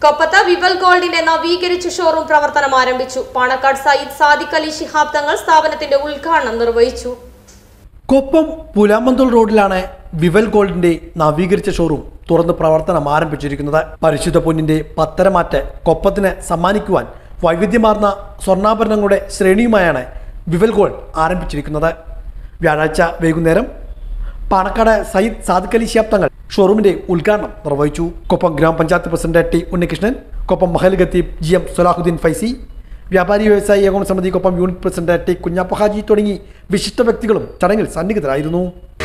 കൊപ്പത്ത് വിവൽ ഗോൾഡിന്റെ നവീകരിച്ച ഷോറൂം പ്രവർത്തനം ആരംഭിച്ചു പാണക്കാട് സയ്യിദ് സാദിഖ് അലി ശിഹാബ് തങ്ങൾ സ്ഥാപനത്തിന്റെ ഉദ്ഘാടനം നിർവഹിച്ചു കൊപ്പം പുലാമന്തോൾ റോഡിലാണ് വിവൽ ഗോൾഡിന്റെ നവീകരിച്ച ഷോറൂം തുറന്ന് പ്രവർത്തനം ആരംഭിച്ചിരിക്കുന്നത് പരിശുദ്ധ പൊന്നിന്റെ പത്തരമാറ്റ് കൊപ്പത്തിന് സമ്മാനിക്കുവാൻ വൈവിധ്യമാർന്ന സ്വർണ്ണാഭരണങ്ങളുടെ ശ്രേണിയുമായാണ് വിവൽ ഗോൾഡ് ആരംഭിച്ചിരിക്കുന്നത് വ്യാഴാഴ്ച വൈകുന്നേരം പാണക്കാട് സയ്യിദ് സാദിഖ് അലി ശിഹാബ് തങ്ങൾ ഷോറൂമിന്റെ ഉദ്ഘാടനം നിർവഹിച്ചു കൊപ്പം ഗ്രാമപഞ്ചായത്ത് പ്രസിഡന്റ് ടി ഉണ്ണികൃഷ്ണൻ കൊപ്പം മഹൽ ഖത്തീബ് ജി എം സുലാഹുദ്ദീൻ ഫൈസി വ്യാപാരി വ്യവസായി ഏകോപന സമിതി Koppam unit president T Kunhappa Haji തുടങ്ങി വിശിഷ്ട വ്യക്തികളും ചടങ്ങിൽ സന്നിഹിതരായിരുന്നു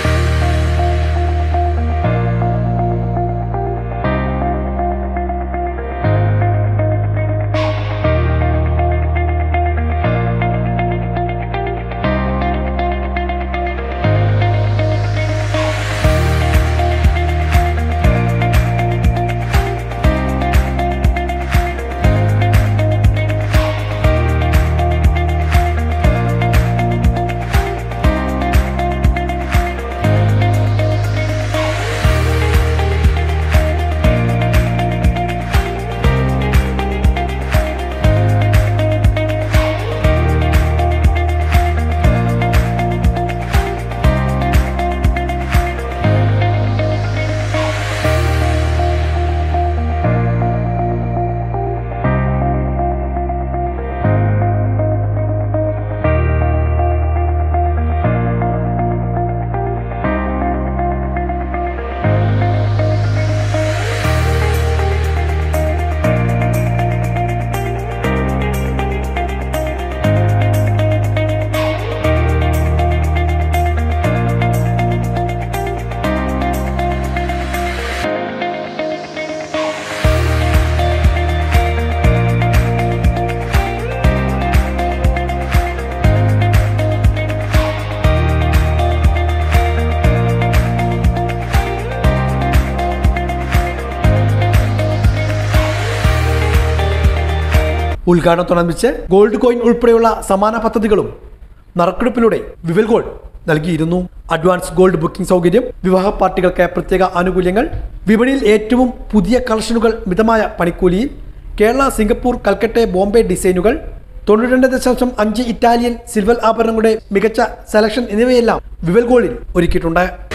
ഉദ്ഘാടനത്തോടനുബന്ധിച്ച് ഗോൾഡ് കോയിൻ ഉൾപ്പെടെയുള്ള സമാന പദ്ധതികളും നറുക്കെടുപ്പിലൂടെ വിവൽ ഗോൾഡ് നൽകിയിരുന്നു അഡ്വാൻസ് ഗോൾഡ് ബുക്കിംഗ് സൗകര്യം വിവാഹ പാർട്ടികൾക്ക് പ്രത്യേക ആനുകൂല്യങ്ങൾ വിപണിയിൽ ഏറ്റവും പുതിയ കളക്ഷനുകൾ മിതമായ പണിക്കൂലിയിൽ കേരള സിംഗപ്പൂർ കൽക്കട്ടെ ബോംബെ ഡിസൈനുകൾ തൊണ്ണൂറ്റി ദശാംശം അഞ്ച് ഇറ്റാലിയൻ സിൽവർ ആഭരണങ്ങളുടെ മികച്ച സെലക്ഷൻ എന്നിവയെല്ലാം വിവൽ ഗോൾഡിൽ ഒരുക്കിയിട്ടുണ്ട്